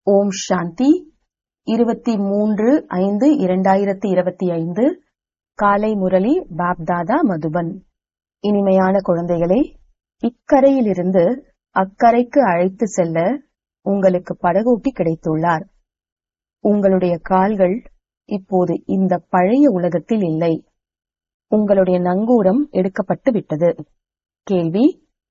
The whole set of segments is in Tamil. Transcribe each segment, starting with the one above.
ஓம் சாந்தி இருபத்தி மூன்று ஐந்து இரண்டாயிரத்தி இருபத்தி ஐந்து காலை முரளி பாப்தாதா மதுபன் இனிமையான குழந்தைகளே இக்கரையிலிருந்து அக்கரைக்கு அழைத்து செல்ல உங்களுக்கு படகோட்டி கிடைத்துள்ளார் உங்களுடைய கால்கள் இப்போது இந்த பழைய உலகத்தில் இல்லை உங்களுடைய நங்கூரம் எடுக்கப்பட்டு விட்டது கேள்வி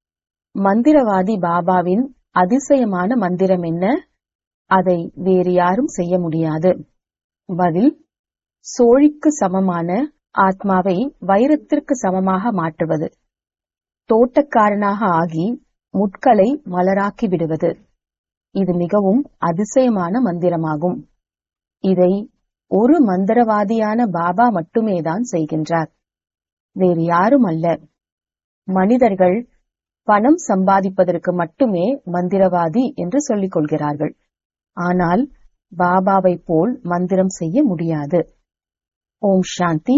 மந்திரவாதி பாபாவின் அதிசயமான மந்திரம் என்ன அதை வேறு யாரும் செய்ய முடியாது பதில் சோழிக்கு சமமான ஆத்மாவை வைரத்திற்கு சமமாக மாற்றுவது தோட்டக்காரனாக ஆகி முட்களை மலராக்கி விடுவது இது மிகவும் அதிசயமான மந்திரமாகும் இதை ஒரு மந்திரவாதியான பாபா மட்டுமேதான் செய்கின்றார் வேறு யாரும் அல்ல மனிதர்கள் பணம் சம்பாதிப்பதற்கு மட்டுமே மந்திரவாதி என்று சொல்லிக் கொள்கிறார்கள் ஆனால் பாபாவை போல் மந்திரம் செய்ய முடியாது ஓம் சாந்தி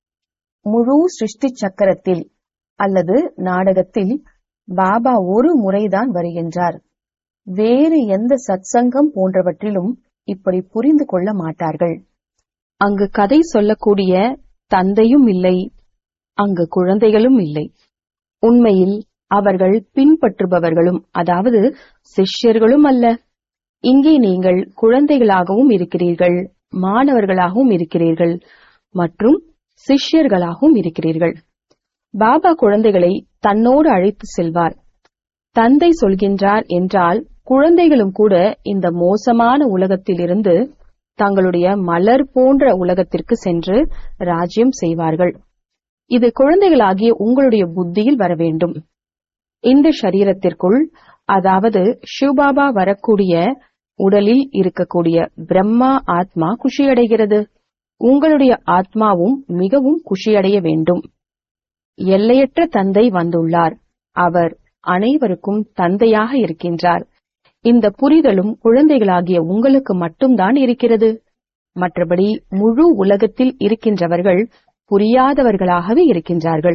முழு சிருஷ்டி சக்கரத்தில் அல்லது நாடகத்தில் பாபா ஒரு முறைதான் வருகின்றார் வேறு எந்த சத்சங்கம் போன்றவற்றிலும் இப்படி புரிந்து கொள்ள மாட்டார்கள் அங்கு கதை சொல்லக்கூடிய தந்தையும் இல்லை அங்கு குழந்தைகளும் இல்லை உண்மையில் அவர்கள் பின்பற்றுபவர்களும் அதாவது சிஷ்யர்களும் அல்ல இங்கே நீங்கள் குழந்தைகளாகவும் இருக்கிறீர்கள் மாணவர்களாகவும் இருக்கிறீர்கள் மற்றும் சிஷ்யர்களாகவும் இருக்கிறீர்கள் பாபா குழந்தைகளை தன்னோடு அழைத்து செல்வார் தந்தை சொல்கின்றார் என்றால் குழந்தைகளும் கூட இந்த மோசமான உலகத்திலிருந்து தங்களுடைய மலர் போன்ற உலகத்திற்கு சென்று ராஜ்யம் செய்வார்கள் இது குழந்தைகளாகிய உங்களுடைய புத்தியில் வர வேண்டும் இந்த சரீரத்திற்குள் அதாவது சிவபாபா வரக்கூடிய உடலில் இருக்கக்கூடிய பிரம்மா ஆத்மா குஷியடைகிறது உங்களுடைய ஆத்மாவும் மிகவும் குஷியடைய வேண்டும் எல்லையற்ற தந்தை வந்துள்ளார் அவர் அனைவருக்கும் தந்தையாக இருக்கின்றார் இந்த புரிதலும் குழந்தைகளாகிய உங்களுக்கு மட்டும்தான் இருக்கிறது மற்றபடி முழு உலகத்தில் இருக்கின்றவர்கள் புரியாதவர்களாகவே இருக்கின்றார்கள்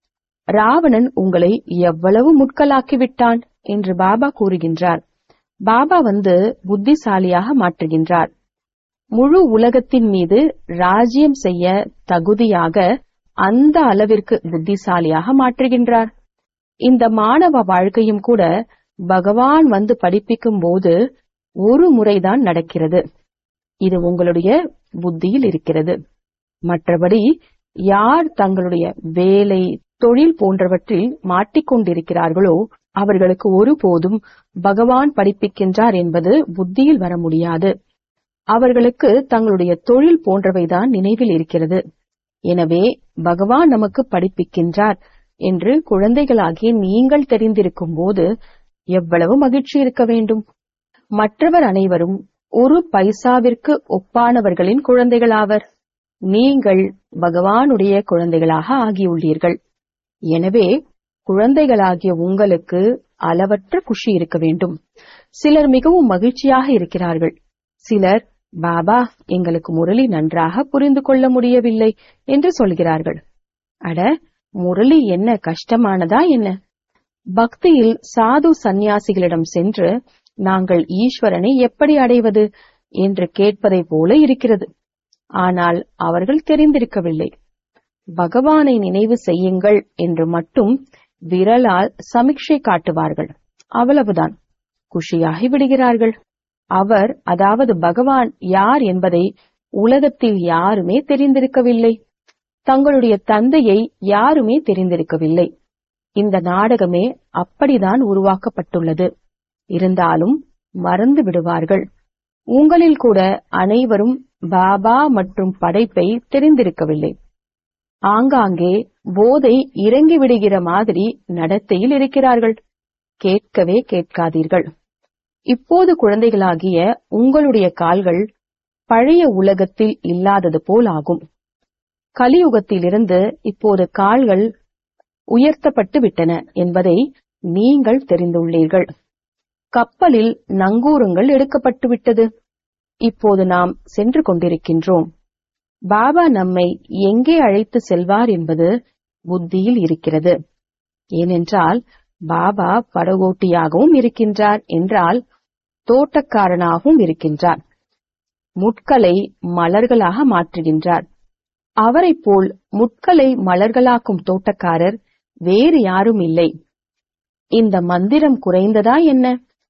ராவணன் உங்களை எவ்வளவு முட்களாக்கிவிட்டான் என்று பாபா கூறுகின்றார் பாபா வந்து புத்திசாலியாக மாற்றுகின்றார் முழு உலகத்தின் மீது ராஜ்யம் செய்ய தகுதியாக அந்த அளவிற்கு புத்திசாலியாக மாற்றுகின்றார் இந்த மாணவ வாழ்க்கையும் கூட பகவான் வந்து படிப்பிக்கும் போது ஒரு முறைதான் நடக்கிறது இது உங்களுடைய புத்தியில் இருக்கிறது மற்றபடி யார் தங்களுடைய வேலை தொழில் போன்றவற்றில் மாட்டிக்கொண்டிருக்கிறார்களோ அவர்களுக்கு ஒருபோதும் பகவான் படிப்பிக்கின்றார் என்பது புத்தியில் வர முடியாது அவர்களுக்கு தங்களுடைய தொழில் போன்றவைதான் நினைவில் இருக்கிறது எனவே பகவான் நமக்கு படிப்பிக்கின்றார் என்று குழந்தைகளாகிய நீங்கள் தெரிந்திருக்கும் போது எவ்வளவு மகிழ்ச்சி இருக்க வேண்டும் மற்றவர் அனைவரும் ஒரு பைசாவிற்கு ஒப்பானவர்களின் குழந்தைகளாவர் நீங்கள் பகவானுடைய குழந்தைகளாக ஆகியுள்ளீர்கள் எனவே குழந்தைகளாகிய உங்களுக்கு அளவற்ற குஷி இருக்க வேண்டும் சிலர் மிகவும் மகிழ்ச்சியாக இருக்கிறார்கள் சிலர் பாபா எங்களுக்கு முரளி நன்றாக புரிந்து கொள்ள முடியவில்லை என்று சொல்கிறார்கள் அட முரளி என்ன கஷ்டமானதா என்ன பக்தியில் சாது சந்நியாசிகளிடம் சென்று நாங்கள் ஈஸ்வரனை எப்படி அடைவது என்று கேட்பதை போல இருக்கிறது ஆனால் அவர்கள் தெரிந்திருக்கவில்லை பகவானை நினைவு செய்யுங்கள் என்று மட்டும் விரலால் சமிக்ஷை காட்டுவார்கள் அவ்வளவுதான் குஷியாகி விடுகிறார்கள் அவர் அதாவது பகவான் யார் என்பதை உலகத்தில் யாருமே தெரிந்திருக்கவில்லை தங்களுடைய தந்தையை யாருமே தெரிந்திருக்கவில்லை இந்த நாடகமே அப்படிதான் உருவாக்கப்பட்டுள்ளது இருந்தாலும் மறந்து விடுவார்கள் உங்களில் கூட அனைவரும் பாபா மற்றும் படைப்பை தெரிந்திருக்கவில்லை ஆங்காங்கே போதை இறங்கி விடுகிற மாதிரி நடத்தையில் இருக்கிறார்கள் கேட்கவே கேட்காதீர்கள் இப்போது குழந்தைகளாகிய உங்களுடைய கால்கள் பழைய உலகத்தில் இல்லாதது போல் ஆகும் கலியுகத்திலிருந்து இப்போது கால்கள் உயர்த்தப்பட்டு விட்டன என்பதை நீங்கள் தெரிந்துள்ளீர்கள் கப்பலில் நங்கூரங்கள் எடுக்கப்பட்டு விட்டது இப்போது நாம் சென்று கொண்டிருக்கின்றோம் பாபா நம்மை எங்கே அழைத்து செல்வார் என்பது புத்தியில் இருக்கிறது ஏனென்றால் பாபா படகோட்டியாகவும் இருக்கின்றார் என்றால் தோட்டக்காரனாகவும் இருக்கின்றார் முட்களை மலர்களாக மாற்றுகின்றார் அவரைப் போல் முட்களை மலர்களாக்கும் தோட்டக்காரர் வேறு யாரும் இல்லை இந்த மந்திரம் குறைந்ததா என்ன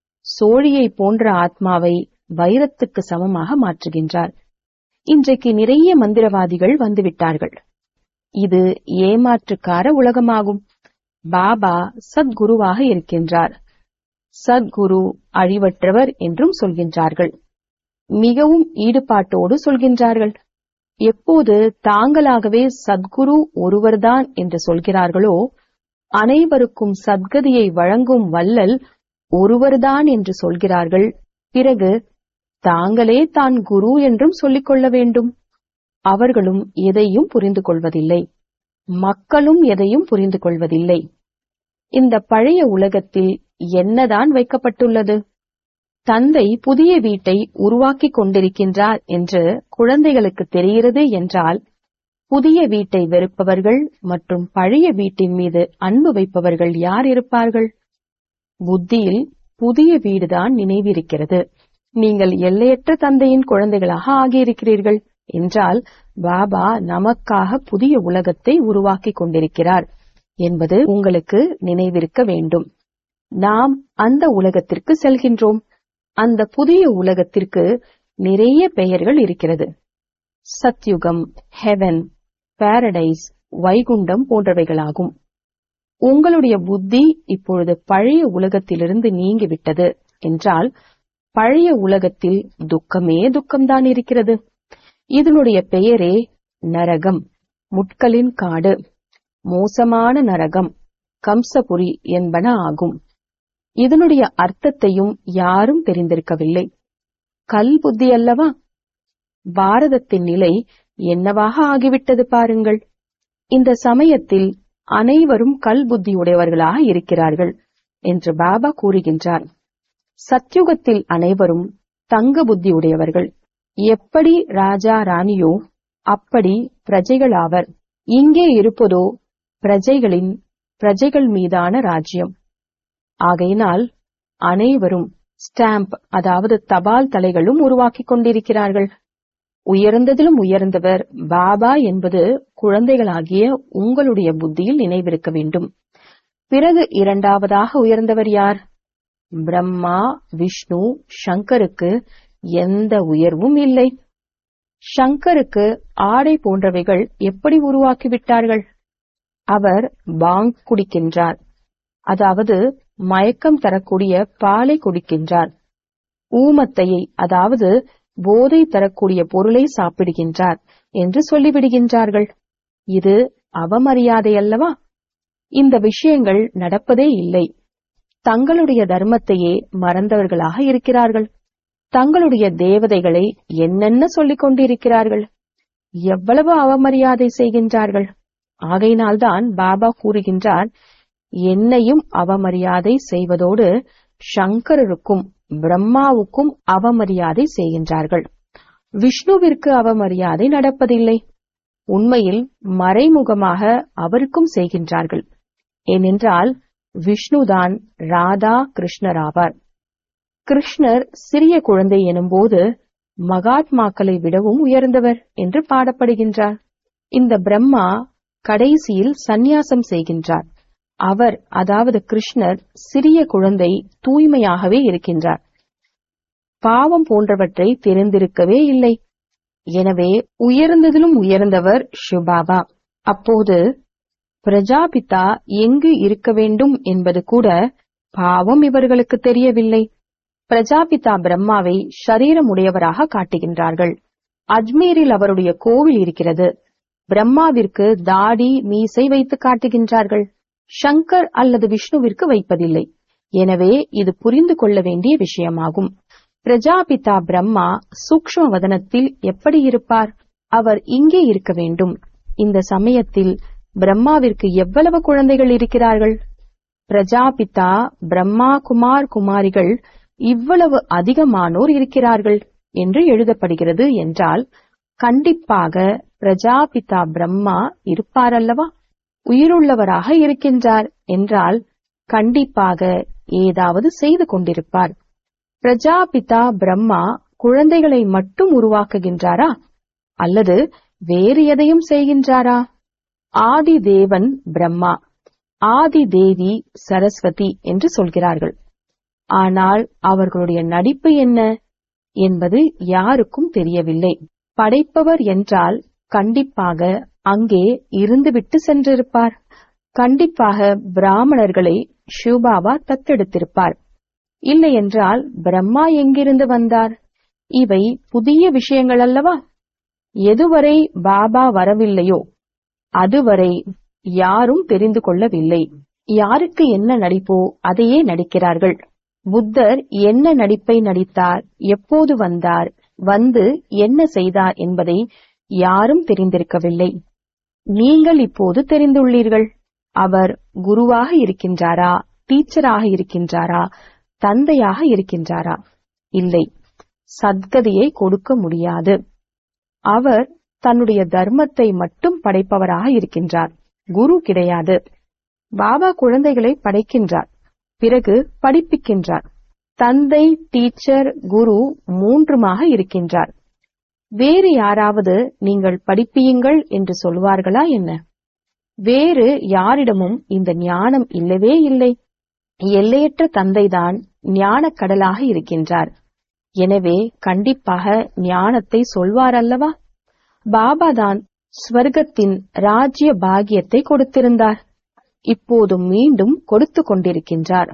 சோழியை போன்ற ஆத்மாவை வைரத்துக்கு சமமாக மாற்றுகின்றார் இன்றைக்கு நிறைய மந்திரவாதிகள் வந்துவிட்டார்கள் இது ஏமாற்றுக்கார உலகமாகும் பாபா சத்குருவாக இருக்கின்றார் சத்குரு அழிவற்றவர் என்றும் சொல்கின்றார்கள் மிகவும் ஈடுபாட்டோடு சொல்கின்றார்கள் எப்போது தாங்களாகவே சத்குரு ஒருவர்தான் என்று சொல்கிறார்களோ அனைவருக்கும் சத்கதியை வழங்கும் வல்லல் ஒருவர்தான் என்று சொல்கிறார்கள் பிறகு தாங்களே தான் குரு என்றும் சொல்லிக் கொள்ள வேண்டும் அவர்களும் எதையும் புரிந்து கொள்வதில்லை மக்களும் எதையும் புரிந்து கொள்வதில்லை இந்த பழைய உலகத்தில் என்னதான் வைக்கப்பட்டுள்ளது தந்தை புதிய வீட்டை உருவாக்கிக் கொண்டிருக்கின்றார் என்று குழந்தைகளுக்கு தெரிகிறது என்றால் புதிய வீட்டை வெறுப்பவர்கள் மற்றும் பழைய வீட்டின் மீது அன்பு வைப்பவர்கள் யார் இருப்பார்கள் புத்தியில் புதிய வீடுதான் நினைவிருக்கிறது நீங்கள் எல்லையற்ற தந்தையின் குழந்தைகளாக ஆகியிருக்கிறீர்கள் என்றால் பாபா நமக்காக புதிய உலகத்தை உருவாக்கிக் கொண்டிருக்கிறார் என்பது உங்களுக்கு நினைவிருக்க வேண்டும் நாம் அந்த உலகத்திற்கு செல்கின்றோம் அந்த புதிய உலகத்திற்கு நிறைய பெயர்கள் இருக்கிறது சத்யுகம் ஹெவன் பாரடைஸ் வைகுண்டம் போன்றவைகளாகும் உங்களுடைய புத்தி இப்பொழுது பழைய உலகத்திலிருந்து நீங்கிவிட்டது என்றால் பழைய உலகத்தில் துக்கமே துக்கம்தான் இருக்கிறது இதனுடைய பெயரே நரகம் முட்களின் காடு மோசமான நரகம் கம்சபுரி என்பன ஆகும் இதனுடைய அர்த்தத்தையும் யாரும் தெரிந்திருக்கவில்லை கல் புத்தி அல்லவா பாரதத்தின் நிலை என்னவாக ஆகிவிட்டது பாருங்கள் இந்த சமயத்தில் அனைவரும் கல் புத்தியுடையவர்களாக இருக்கிறார்கள் என்று பாபா கூறுகின்றார் சத்யுகத்தில் அனைவரும் தங்க புத்தியுடையவர்கள் எப்படி ராஜா ராணியோ அப்படி பிரஜைகளாவர் இங்கே இருப்பதோ பிரஜைகளின் பிரஜைகள் மீதான ராஜ்யம் ஆகையினால் அனைவரும் ஸ்டாம்ப் அதாவது தபால் தலைகளும் உருவாக்கிக் கொண்டிருக்கிறார்கள் உயர்ந்ததிலும் உயர்ந்தவர் பாபா என்பது குழந்தைகளாகிய உங்களுடைய புத்தியில் நினைவிருக்க வேண்டும் பிறகு இரண்டாவதாக உயர்ந்தவர் யார் பிரம்மா விஷ்ணு சங்கருக்கு எந்த உயர்வும் இல்லை சங்கருக்கு ஆடை போன்றவைகள் எப்படி உருவாக்கிவிட்டார்கள் அவர் பாங் குடிக்கின்றார் அதாவது மயக்கம் தரக்கூடிய பாலை குடிக்கின்றார் ஊமத்தையை அதாவது போதை தரக்கூடிய பொருளை சாப்பிடுகின்றார் என்று சொல்லிவிடுகின்றார்கள் இது அவமரியாதை அல்லவா இந்த விஷயங்கள் நடப்பதே இல்லை தங்களுடைய தர்மத்தையே மறந்தவர்களாக இருக்கிறார்கள் தங்களுடைய தேவதைகளை என்னென்ன சொல்லிக் கொண்டிருக்கிறார்கள் எவ்வளவு அவமரியாதை செய்கின்றார்கள் ஆகையினால்தான் பாபா கூறுகின்றார் என்னையும் அவமரியாதை செய்வதோடு சங்கரருக்கும் பிரம்மாவுக்கும் அவமரியாதை செய்கின்றார்கள் விஷ்ணுவிற்கு அவமரியாதை நடப்பதில்லை உண்மையில் மறைமுகமாக அவருக்கும் செய்கின்றார்கள் ஏனென்றால் விஷ்ணுதான் ராதா கிருஷ்ணர் ஆவார் கிருஷ்ணர் சிறிய குழந்தை எனும்போது மகாத்மாக்களை விடவும் உயர்ந்தவர் என்று பாடப்படுகின்றார் இந்த பிரம்மா கடைசியில் சந்நியாசம் செய்கின்றார் அவர் அதாவது கிருஷ்ணர் சிறிய குழந்தை தூய்மையாகவே இருக்கின்றார் பாவம் போன்றவற்றை தெரிந்திருக்கவே இல்லை எனவே உயர்ந்ததிலும் உயர்ந்தவர் ஷிபாபா அப்போது பிரஜாபிதா எங்கு இருக்க வேண்டும் என்பது கூட பாவம் இவர்களுக்கு தெரியவில்லை பிரஜாபிதா பிரம்மாவை சரீரமுடையவராக காட்டுகின்றார்கள் அஜ்மீரில் அவருடைய கோவில் இருக்கிறது பிரம்மாவிற்கு தாடி மீசை வைத்து காட்டுகின்றார்கள் சங்கர் அல்லது விஷ்ணுவிற்கு வைப்பதில்லை எனவே இது புரிந்து கொள்ள வேண்டிய விஷயமாகும் பிரஜாபிதா பிரம்மா சூக்ஷ்ம வதனத்தில் எப்படி இருப்பார் அவர் இங்கே இருக்க வேண்டும் இந்த சமயத்தில் பிரம்மாவிற்கு எவ்வளவு குழந்தைகள் இருக்கிறார்கள் பிரஜாபிதா பிரம்மா குமார் குமாரிகள் இவ்வளவு அதிகமானோர் இருக்கிறார்கள் என்று எழுதப்படுகிறது என்றால் கண்டிப்பாக பிரஜாபிதா பிரம்மா இருப்பாரல்லவா உயிருள்ளவராக இருக்கின்றார் என்றால் கண்டிப்பாக ஏதாவது செய்து கொண்டிருப்பார் பிரஜாபிதா பிரம்மா குழந்தைகளை மட்டும் உருவாக்குகின்றாரா அல்லது வேறு எதையும் செய்கின்றாரா ஆதி தேவன் பிரம்மா ஆதி தேவி சரஸ்வதி என்று சொல்கிறார்கள் ஆனால் அவர்களுடைய நடிப்பு என்ன என்பது யாருக்கும் தெரியவில்லை படைப்பவர் என்றால் கண்டிப்பாக அங்கே இருந்துவிட்டு சென்றிருப்பார் கண்டிப்பாக பிராமணர்களை ஷூபாபா தத்தெடுத்திருப்பார் இல்லையென்றால் பிரம்மா எங்கிருந்து வந்தார் இவை புதிய விஷயங்கள் அல்லவா எதுவரை பாபா வரவில்லையோ அதுவரை யாரும் தெரிந்து கொள்ளவில்லை யாருக்கு என்ன நடிப்போ அதையே நடிக்கிறார்கள் புத்தர் என்ன நடிப்பை நடித்தார் எப்போது வந்தார் வந்து என்ன செய்தார் என்பதை யாரும் தெரிந்திருக்கவில்லை நீங்கள் இப்போது தெரிந்துள்ளீர்கள் அவர் குருவாக இருக்கின்றாரா டீச்சராக இருக்கின்றாரா தந்தையாக இருக்கின்றாரா இல்லை சத்கதியை கொடுக்க முடியாது அவர் தன்னுடைய தர்மத்தை மட்டும் படைப்பவராக இருக்கின்றார் குரு கிடையாது பாபா குழந்தைகளை படைக்கின்றார் பிறகு படிப்பிக்கின்றார் தந்தை டீச்சர் குரு மூன்றுமாக இருக்கின்றார் வேறு யாராவது நீங்கள் படிப்பியுங்கள் என்று சொல்வார்களா என்ன வேறு யாரிடமும் இந்த ஞானம் இல்லவே இல்லை எல்லையற்ற தந்தைதான் ஞானக் கடலாக இருக்கின்றார் எனவே கண்டிப்பாக ஞானத்தை சொல்வார் அல்லவா பாபாதான் ஸ்வர்க்கத்தின் ராஜ்ய பாகியத்தை கொடுத்திருந்தார் இப்போது மீண்டும் கொடுத்து கொண்டிருக்கின்றார்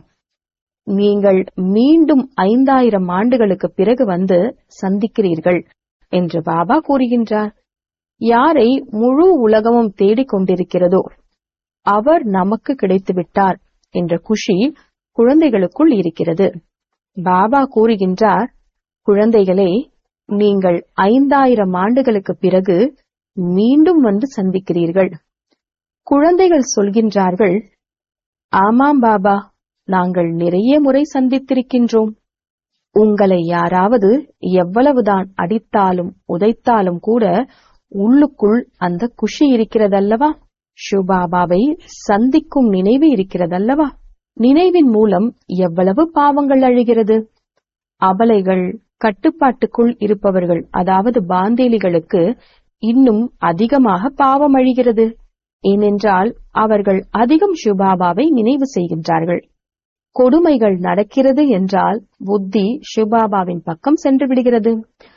நீங்கள் மீண்டும் ஐந்தாயிரம் ஆண்டுகளுக்கு பிறகு வந்து சந்திக்கிறீர்கள் என்று பாபா கூறுகின்றார் யாரை முழு உலகமும் தேடிக் கொண்டிருக்கிறதோ அவர் நமக்கு கிடைத்துவிட்டார் என்ற குஷி குழந்தைகளுக்குள் இருக்கிறது பாபா கூறுகின்றார் குழந்தைகளே நீங்கள் ஐந்தாயிரம் ஆண்டுகளுக்கு பிறகு மீண்டும் வந்து சந்திக்கிறீர்கள் குழந்தைகள் சொல்கின்றார்கள் ஆமாம் பாபா நாங்கள் நிறைய முறை சந்தித்திருக்கின்றோம் உங்களை யாராவது எவ்வளவுதான் அடித்தாலும் உதைத்தாலும் கூட உள்ளுக்குள் அந்த குஷி இருக்கிறதல்லவா ஷுபாபாவை சந்திக்கும் நினைவு இருக்கிறதல்லவா நினைவின் மூலம் எவ்வளவு பாவங்கள் அழிகிறது அபலைகள் கட்டுப்பாட்டுக்குள் இருப்பவர்கள் அதாவது பாந்தேலிகளுக்கு இன்னும் அதிகமாக பாவம் அழிகிறது ஏனென்றால் அவர்கள் அதிகம் ஷுபாபாவை நினைவு செய்கின்றார்கள் கொடுமைகள் நடக்கிறது என்றால் புத்தி ஷுபாபாவின் பக்கம் சென்று விடுகிறது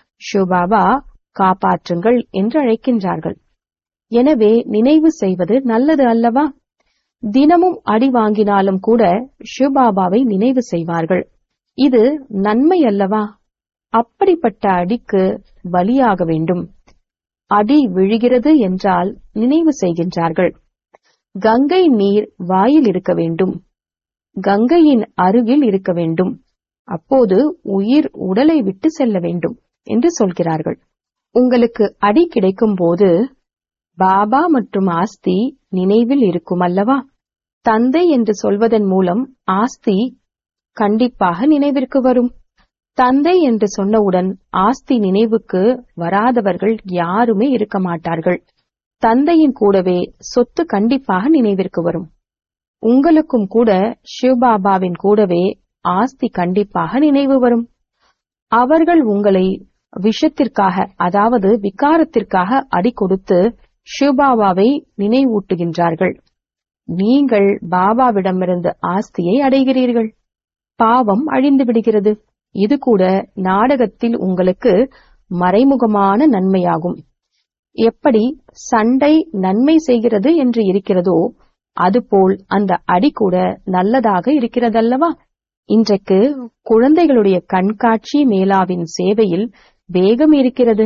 ஷுபாபா காப்பாற்றுங்கள் என்று அழைக்கின்றார்கள் எனவே நினைவு செய்வது நல்லது அல்லவா தினமும் அடி வாங்கினாலும் கூட ஷுபாபாவை நினைவு செய்வார்கள் இது நன்மை அல்லவா அப்படிப்பட்ட அடிக்கு பலியாக வேண்டும் அடி விழுகிறது என்றால் நினைவு செய்கின்றார்கள் கங்கை நீர் வாயில் இருக்க வேண்டும் கங்கையின் அருகில் இருக்க வேண்டும் அப்போது உயிர் உடலை விட்டு செல்ல வேண்டும் என்று சொல்கிறார்கள் உங்களுக்கு அடி கிடைக்கும் போது பாபா மற்றும் ஆஸ்தி நினைவில் இருக்கும் அல்லவா தந்தை என்று சொல்வதன் மூலம் ஆஸ்தி கண்டிப்பாக நினைவிற்கு வரும் தந்தை என்று சொன்னவுடன் ஆஸ்தி நினைவுக்கு வராதவர்கள் யாருமே இருக்க மாட்டார்கள் தந்தையின் கூடவே சொத்து கண்டிப்பாக நினைவிற்கு வரும் உங்களுக்கும் கூட சிவபாபாவின் கூடவே ஆஸ்தி கண்டிப்பாக நினைவு வரும் அவர்கள் உங்களை விஷத்திற்காக அதாவது விகாரத்திற்காக அடி கொடுத்து சிவபாபாவை நினைவூட்டுகின்றார்கள் நீங்கள் பாபாவிடமிருந்து ஆஸ்தியை அடைகிறீர்கள் பாவம் அழிந்து விடுகிறது இது கூட நாடகத்தில் உங்களுக்கு மறைமுகமான நன்மையாகும் எப்படி சண்டை நன்மை செய்கிறது என்று இருக்கிறதோ அதுபோல் அந்த அடி கூட நல்லதாக இருக்கிறதல்லவா இன்றைக்கு குழந்தைகளுடைய கண்காட்சி மேலாவின் சேவையில் வேகம் இருக்கிறது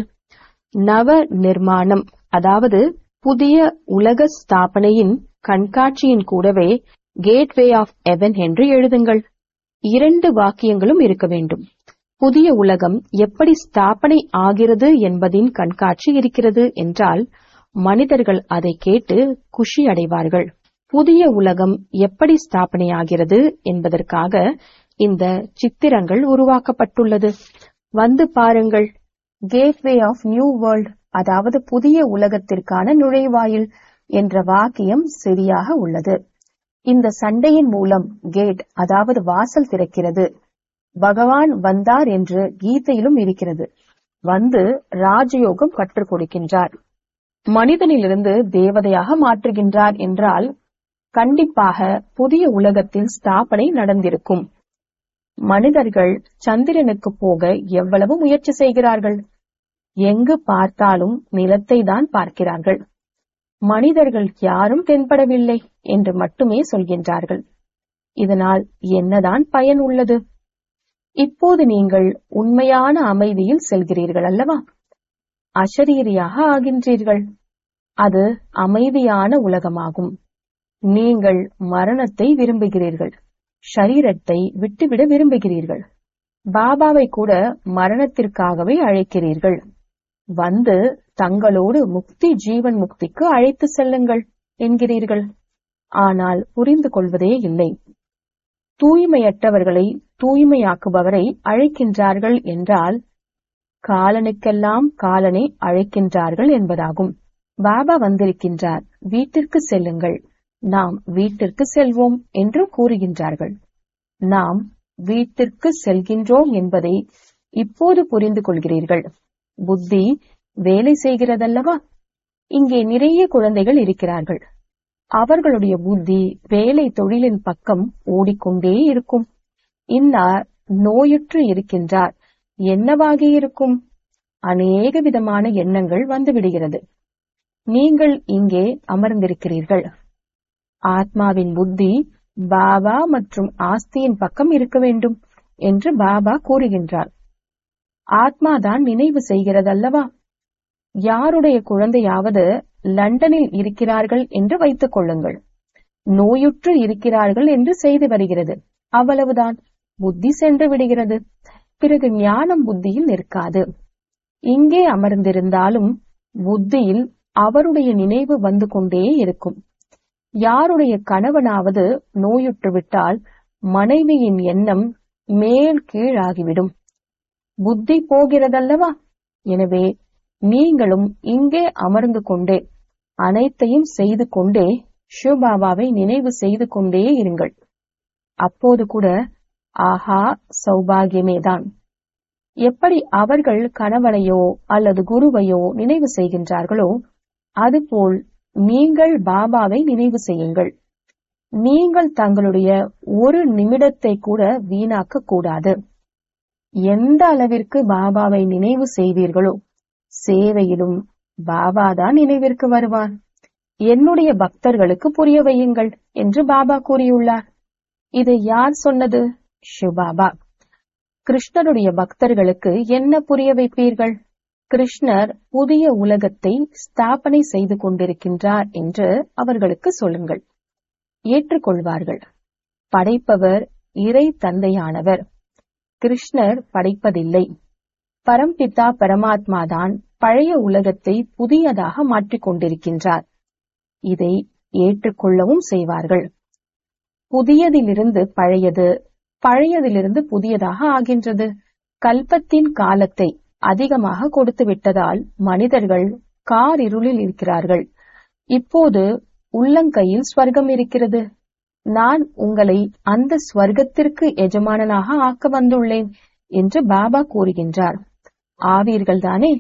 நவ நிர்மாணம் அதாவது புதிய உலக ஸ்தாபனையின் கண்காட்சியின் கூடவே கேட்வே ஆஃப் எவன் என்று எழுதுங்கள் இரண்டு வாக்கியங்களும் இருக்க வேண்டும் புதிய உலகம் எப்படி ஸ்தாபனை ஆகிறது என்பதின் கண்காட்சி இருக்கிறது என்றால் மனிதர்கள் அதை கேட்டு குஷி அடைவார்கள் புதிய உலகம் எப்படி ஸ்தாபனை ஆகிறது என்பதற்காக இந்த சித்திரங்கள் உருவாக்கப்பட்டுள்ளது வந்து பாருங்கள் கேட்வே ஆஃப் நியூ வேர்ல்ட் அதாவது புதிய உலகத்திற்கான நுழைவாயில் என்ற வாக்கியம் சரியாக உள்ளது இந்த சண்டையின் மூலம் கேட் அதாவது வாசல் திறக்கிறது பகவான் வந்தார் என்று கீதையிலும் இருக்கிறது வந்து ராஜயோகம் கற்றுக் கொடுக்கின்றார் மனிதனிலிருந்து தேவதையாக மாற்றுகின்றார் என்றால் கண்டிப்பாக புதிய உலகத்தில் ஸ்தாபனை நடந்திருக்கும் மனிதர்கள் சந்திரனுக்கு போக எவ்வளவு முயற்சி செய்கிறார்கள் எங்கு பார்த்தாலும் நிலத்தை தான் பார்க்கிறார்கள் மனிதர்கள் யாரும் தென்படவில்லை என்று மட்டுமே சொல்கின்றார்கள் இதனால் என்னதான் பயன் உள்ளது இப்போது நீங்கள் உண்மையான அமைதியில் செல்கிறீர்கள் அல்லவா அசரீரியாக ஆகின்றீர்கள் அது அமைதியான உலகமாகும் நீங்கள் மரணத்தை விரும்புகிறீர்கள் ஷரீரத்தை விட்டுவிட விரும்புகிறீர்கள் பாபாவை கூட மரணத்திற்காகவே அழைக்கிறீர்கள் வந்து தங்களோடு முக்தி ஜீவன் முக்திக்கு அழைத்து செல்லுங்கள் என்கிறீர்கள் ஆனால் புரிந்து கொள்வதே இல்லை தூய்மையற்றவர்களை தூய்மையாக்குபவரை அழைக்கின்றார்கள் என்றால் காலனுக்கெல்லாம் காலனை அழைக்கின்றார்கள் என்பதாகும் பாபா வந்திருக்கின்றார் வீட்டிற்கு செல்லுங்கள் நாம் வீட்டிற்கு செல்வோம் என்று கூறுகின்றார்கள் நாம் வீட்டிற்கு செல்கின்றோம் என்பதை இப்போது புரிந்து கொள்கிறீர்கள் புத்தி வேலை செய்கிறதல்லவா இங்கே நிறைய குழந்தைகள் இருக்கிறார்கள் அவர்களுடைய புத்தி வேலை தொழிலின் பக்கம் ஓடிக்கொண்டே இருக்கும் இன்னார் நோயுற்று இருக்கின்றார் என்னவாகி இருக்கும் அநேக விதமான எண்ணங்கள் வந்துவிடுகிறது நீங்கள் இங்கே அமர்ந்திருக்கிறீர்கள் ஆத்மாவின் புத்தி பாபா மற்றும் ஆஸ்தியின் பக்கம் இருக்க வேண்டும் என்று பாபா கூறுகின்றார் ஆத்மாதான் நினைவு செய்கிறதல்லவா யாருடைய குழந்தையாவது லண்டனில் இருக்கிறார்கள் என்று வைத்துக் கொள்ளுங்கள் நோயுற்று இருக்கிறார்கள் என்று செய்து வருகிறது அவ்வளவுதான் புத்தி சென்று விடுகிறது பிறகு ஞானம் புத்தியில் நிற்காது இங்கே அமர்ந்திருந்தாலும் புத்தியில் அவருடைய நினைவு வந்து கொண்டே இருக்கும் யாருடைய கணவனாவது நோயுற்று விட்டால் மனைவியின் எண்ணம் மேல் கீழாகிவிடும் புத்தி போகிறதல்லவா எனவே நீங்களும் இங்கே அமர்ந்து கொண்டே அனைத்தையும் செய்து கொண்டே சிவபாபாவை நினைவு செய்து கொண்டே இருங்கள் அப்போது கூட ஆஹா சௌபாகியமேதான் எப்படி அவர்கள் கணவனையோ அல்லது குருவையோ நினைவு செய்கின்றார்களோ அதுபோல் நீங்கள் பாபாவை நினைவு செய்யுங்கள் நீங்கள் தங்களுடைய ஒரு நிமிடத்தை கூட வீணாக்க கூடாது எந்த அளவிற்கு பாபாவை நினைவு செய்வீர்களோ சேவையிலும் பாபாதான் நினைவிற்கு வருவார் என்னுடைய பக்தர்களுக்கு புரிய வையுங்கள் என்று பாபா கூறியுள்ளார் இதை யார் சொன்னது சிவபாபா கிருஷ்ணருடைய பக்தர்களுக்கு என்ன புரிய வைப்பீர்கள் கிருஷ்ணர் புதிய உலகத்தை ஸ்தாபனை செய்து கொண்டிருக்கின்றார் என்று அவர்களுக்கு சொல்லுங்கள் ஏற்றுக்கொள்வார்கள் படைப்பவர் இறை தந்தையானவர் கிருஷ்ணர் படைப்பதில்லை பரம்பிதா பரமாத்மாதான் பழைய உலகத்தை புதியதாக மாற்றிக் கொண்டிருக்கின்றார் இதை ஏற்றுக்கொள்ளவும் செய்வார்கள் புதியதிலிருந்து பழையது பழையதிலிருந்து புதியதாக ஆகின்றது கல்பத்தின் காலத்தை அதிகமாக கொடுத்து விட்டதால் மனிதர்கள் கார் இருளில் இருக்கிறார்கள் இப்போது உள்ளங்கையில் ஸ்வர்க்கம் இருக்கிறது நான் உங்களை அந்த ஸ்வர்க்கத்திற்கு எஜமானனாக ஆக்க வந்துள்ளேன் என்று பாபா கூறுகின்றார் ஆவீர்கள் தானே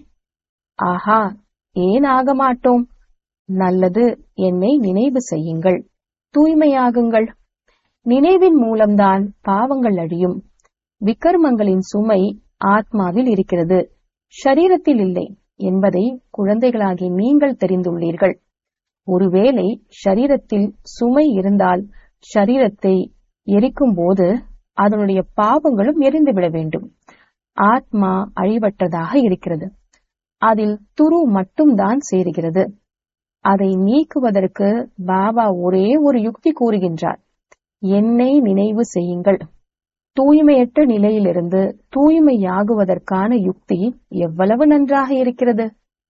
ஆஹா ஏன் ஆக மாட்டோம் நல்லது என்னை நினைவு செய்யுங்கள் தூய்மையாகுங்கள் நினைவின் மூலம்தான் பாவங்கள் அழியும் விக்கர்மங்களின் சுமை ஆத்மாவில் இருக்கிறது ஷரீரத்தில் இல்லை என்பதை குழந்தைகளாகி நீங்கள் தெரிந்துள்ளீர்கள் ஒருவேளை ஷரீரத்தில் சுமை இருந்தால் ஷரீரத்தை எரிக்கும் போது அதனுடைய பாவங்களும் எரிந்துவிட வேண்டும் ஆத்மா அழிவற்றதாக இருக்கிறது அதில் துரு மட்டும்தான் சேருகிறது அதை நீக்குவதற்கு பாபா ஒரே ஒரு யுக்தி கூறுகின்றார் என்னை நினைவு செய்யுங்கள் தூய்மையற்ற நிலையிலிருந்து தூய்மையாகுவதற்கான யுக்தி எவ்வளவு நன்றாக இருக்கிறது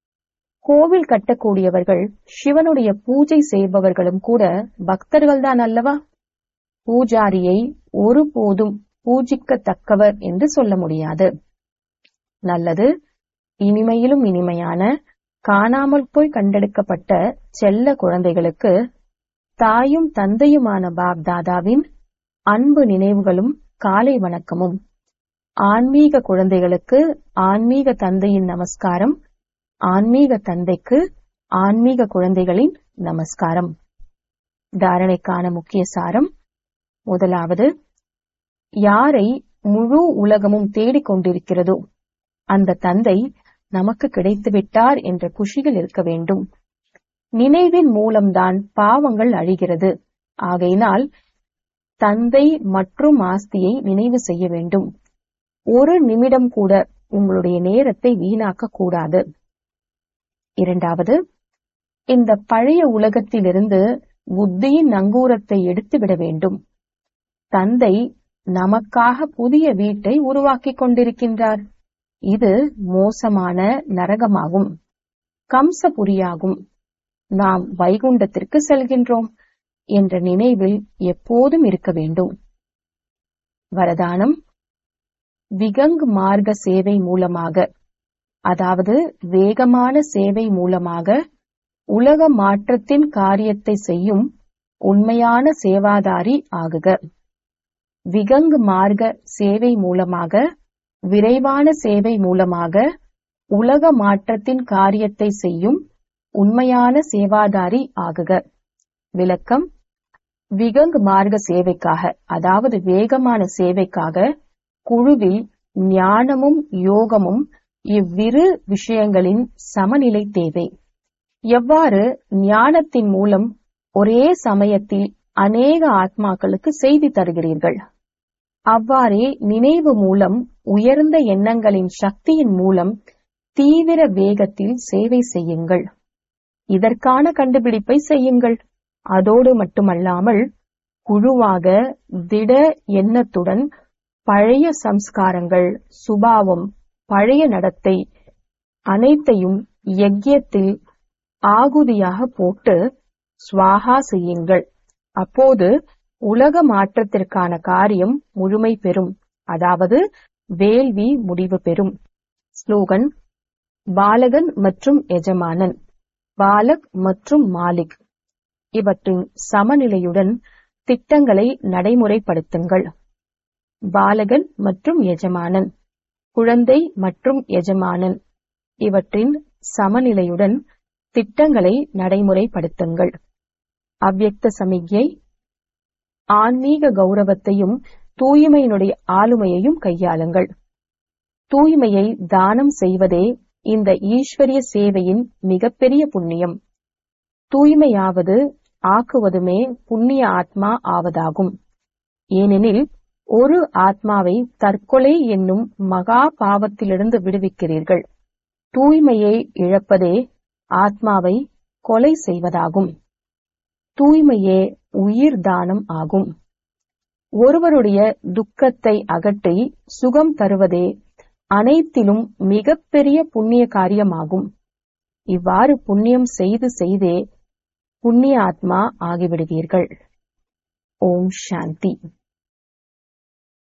கோவில் கட்டக்கூடியவர்கள் சிவனுடைய பூஜை செய்பவர்களும் கூட பக்தர்கள்தான் அல்லவா பூஜாரியை ஒருபோதும் பூஜிக்கத்தக்கவர் என்று சொல்ல முடியாது நல்லது இனிமையிலும் இனிமையான காணாமல் போய் கண்டெடுக்கப்பட்ட செல்ல குழந்தைகளுக்கு தாயும் தந்தையுமான பாப் தாதாவின் அன்பு நினைவுகளும் காலை வணக்கமும் ஆன்மீக குழந்தைகளுக்கு ஆன்மீக தந்தையின் நமஸ்காரம் ஆன்மீக தந்தைக்கு ஆன்மீக குழந்தைகளின் நமஸ்காரம் தாரணைக்கான முக்கிய சாரம் முதலாவது யாரை முழு உலகமும் தேடிக் கொண்டிருக்கிறதோ அந்த தந்தை நமக்கு கிடைத்துவிட்டார் என்ற குஷியில் இருக்க வேண்டும் நினைவின் மூலம்தான் பாவங்கள் அழிகிறது ஆகையினால் தந்தை மற்றும் ஆஸ்தியை நினைவு செய்ய வேண்டும் ஒரு நிமிடம் கூட உங்களுடைய நேரத்தை வீணாக்க கூடாது இரண்டாவது இந்த பழைய உலகத்திலிருந்து புத்தியின் நங்கூரத்தை எடுத்துவிட வேண்டும் தந்தை நமக்காக புதிய வீட்டை உருவாக்கிக் கொண்டிருக்கின்றார் இது மோசமான நரகமாகும் கம்சபுரியாகும் நாம் வைகுண்டத்திற்கு செல்கின்றோம் என்ற நினைவில் எப்போதும் இருக்க வேண்டும் வரதானம் விகங் மார்க்க சேவை மூலமாக அதாவது வேகமான சேவை மூலமாக உலக மாற்றத்தின் காரியத்தை செய்யும் உண்மையான சேவாதாரி ஆகுக விகங் மார்க்க சேவை மூலமாக விரைவான சேவை மூலமாக உலக மாற்றத்தின் காரியத்தை செய்யும் உண்மையான சேவாதாரி ஆகுக விளக்கம் விகங் மார்க்க சேவைக்காக அதாவது வேகமான சேவைக்காக குழுவில் ஞானமும் யோகமும் இவ்விரு விஷயங்களின் சமநிலை தேவை எவ்வாறு ஞானத்தின் மூலம் ஒரே சமயத்தில் அநேக ஆத்மாக்களுக்கு செய்தி தருகிறீர்கள் அவ்வாறே நினைவு மூலம் உயர்ந்த எண்ணங்களின் சக்தியின் மூலம் தீவிர வேகத்தில் சேவை செய்யுங்கள் இதற்கான கண்டுபிடிப்பை செய்யுங்கள் அதோடு மட்டுமல்லாமல் குழுவாக திட எண்ணத்துடன் பழைய சம்ஸ்காரங்கள் சுபாவம் பழைய நடத்தை அனைத்தையும் யஜ்யத்தில் ஆகுதியாக போட்டு ஸ்வாகா செய்யுங்கள் அப்போது உலக மாற்றத்திற்கான காரியம் முழுமை பெறும் அதாவது வேள்வி முடிவு பெறும் ஸ்லோகன் பாலகன் மற்றும் எஜமானன் பாலக் மற்றும் மாலிக் இவற்றின் சமநிலையுடன் திட்டங்களை நடைமுறைப்படுத்துங்கள் பாலகன் மற்றும் எஜமானன் குழந்தை மற்றும் எஜமானன் இவற்றின் சமநிலையுடன் திட்டங்களை நடைமுறைப்படுத்துங்கள் அவ்யக்த சமிக்ஞை ஆன்மீக கௌரவத்தையும் தூய்மையினுடைய ஆளுமையையும் கையாளுங்கள் தூய்மையை தானம் செய்வதே இந்த ஈஸ்வரிய சேவையின் மிகப்பெரிய புண்ணியம் தூய்மையாவது ஆக்குவதுமே புண்ணிய ஆத்மா ஆவதாகும் ஏனெனில் ஒரு ஆத்மாவை தற்கொலை என்னும் மகா பாவத்திலிருந்து விடுவிக்கிறீர்கள் தூய்மையை இழப்பதே ஆத்மாவை கொலை செய்வதாகும் தூய்மையே உயிர் தானம் ஆகும் ஒருவருடைய துக்கத்தை அகற்றி சுகம் தருவதே அனைத்திலும் மிகப்பெரிய புண்ணிய காரியமாகும் இவ்வாறு புண்ணியம் செய்து செய்தே புண்ணிய ஆத்மா ஆகிவிடுவீர்கள் ஓம் சாந்தி